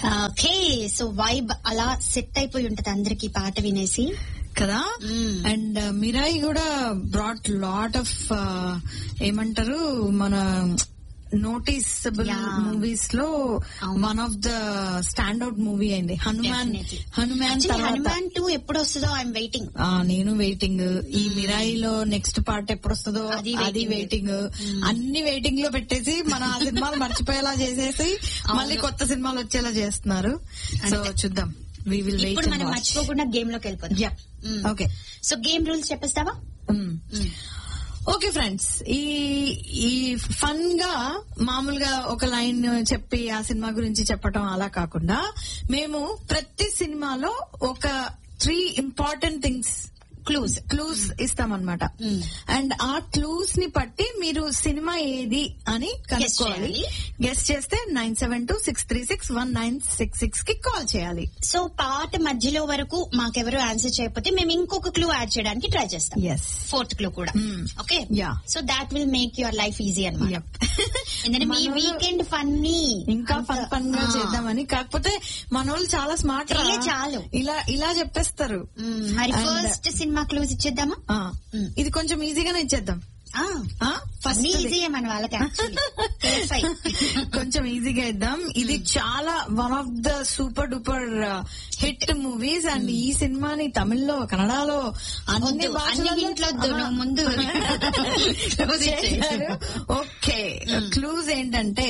Okay so vibe అలా set అయిపోయి ఉంటది అందరికి పాట వినేసి కదా Mm. అండ్ మిరాయి కూడా బ్రాట్ లాట్ ఆఫ్ ఏమంటారు మన నోటీసబుల్ Yeah. మూవీస్ లో అవును. One of the stand out movie అయింది హనుమాన్ Definitely. హనుమాన్ Actually, తర్వాత హనుమాన్ టూ ఎప్పుడు వస్తుందో ఐఎమ్ వెయిటింగ్ ఆ, నేను వెయిటింగ్ ఈ మిరాయిలో నెక్స్ట్ పార్ట్ ఎప్పుడు వస్తుందో అది అది waiting. వెయిటింగ్ అన్ని వెయిటింగ్ లో పెట్టేసి మన ఆ సినిమాలు మర్చిపోయేలా చేసేసి మళ్ళీ కొత్త సినిమాలు వచ్చేలా చేస్తున్నారు సో చూద్దాం వి విల్ ఇప్పుడు మనం వెయిట్ మర్చిపోకుండా గేమ్ లోకి వెళ్ళిపోదాం yeah Mm. Okay so game rules చెప్పేస్తావా ఓకే ఫ్రెండ్స్ ఈ ఈ ఫన్ గా మామూలుగా ఒక లైన్ చెప్పి ఆ సినిమా గురించి చెప్పటం అలా కాకుండా మేము ప్రతి సినిమాలో ఒక three important things clues clues ఇస్తామన్నమాట Mm. అండ్ ఆ క్లూస్ ని బట్టి మీరు సినిమా ఏది అని కనుక్కోవాలి చేయాలి. గెస్ట్ చేస్తే nine seven two six three six one nine six six కి కాల్ చేయాలి సో పాట మధ్యలో వరకు మాకెవరు ఆన్సర్ చేయకపోతే మేము ఇంకొక క్లూ యాడ్ చేయడానికి ట్రై చేస్తాం ఎస్ ఫోర్త్ క్లూ కూడా Mm. Okay Yeah. So that will make your life easy అనమాట ఎందుకంటే మీ మనోళ్ళు- వీకెండ్ ఫన్నీ ఇంకా ఫన్ ఫన్ గా చేద్దామని కాకపోతే మన వాళ్ళు చాలా స్మార్ట్ Three చాలు. ఇలా ఇలా చెప్పేస్తారు మరి And- ఫస్ట్ సినిమా క్లూస్ ఇచ్చేద్దామా ఆ, Mm. ఇది కొంచెం ఈజీగానే ఇచ్చేద్దాం ఫస్ట్ ఈజీ మన వాళ్ళకి actually. Clarify. కొంచెం ఈజీగా ఇద్దాం ఇది చాలా one of the super duper hit movies and ఈ సినిమాని తమిళ్లో కన్నడలో అన్ని వద్దు, భాషలలో- అన్ని ఇంట్లో వద్దు, ఆహా. నువ్వు ముందు Clues ఇచ్చేయ్. చేశారు. ఓకే క్లూజ్ ఏంటంటే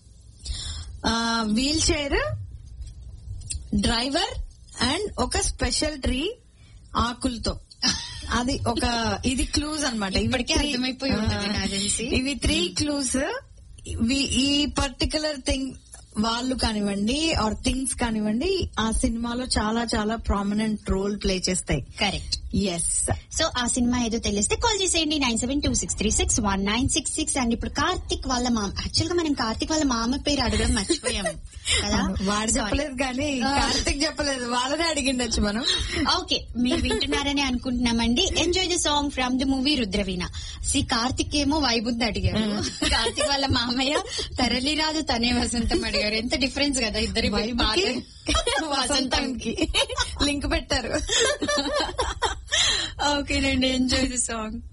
వీల్ చైర్ డ్రైవర్ అండ్ ఒక స్పెషల్ ట్రీ ఆకులతో అది ఒక ఇది క్లూజ్ అనమాట ఇప్పటికే అర్థమైపోయి ఉంటది నాకు తెలిసి. ఇవి త్రీ క్లూస్ ఈ పర్టికులర్ థింగ్ వాళ్ళు కానివ్వండి ఆర్ థింగ్స్ కానివ్వండి ఆ సినిమాలో చాలా చాలా ప్రామినెంట్ రోల్ ప్లే చేస్తాయి కరెక్ట్ ఎస్ సో ఆ సినిమా ఏదో తెలిస్తే కాల్ చేసేయండి nine seven two six three six one nine six six and ఇప్పుడు కార్తిక్ వాళ్ళ మామ యాక్చువల్ గా మనం కార్తిక్ వాళ్ళ మామ పేరు అడగడం మర్చిపోయాము కదా వాడు చెప్పలేదు కానీ కార్తిక్ చెప్పలేదు వాళ్ళనే అడిగిండొచ్చు మనం ఓకే మీరు వింటున్నారని అనుకుంటున్నామండి enjoy the song from the movie Rudraveena C Karthik ఏమో వైబుద్ధి అడిగారు కార్తిక్ వాళ్ళ మామయ్య తరలిరాదు తనే వసంతం అడిగారు ఎంత డిఫరెన్స్ కదా ఇద్దరి వైబ్కి వసంతంకి లింక్ పెట్టారు ఓకేనండి ఎంజాయ్ ద సాంగ్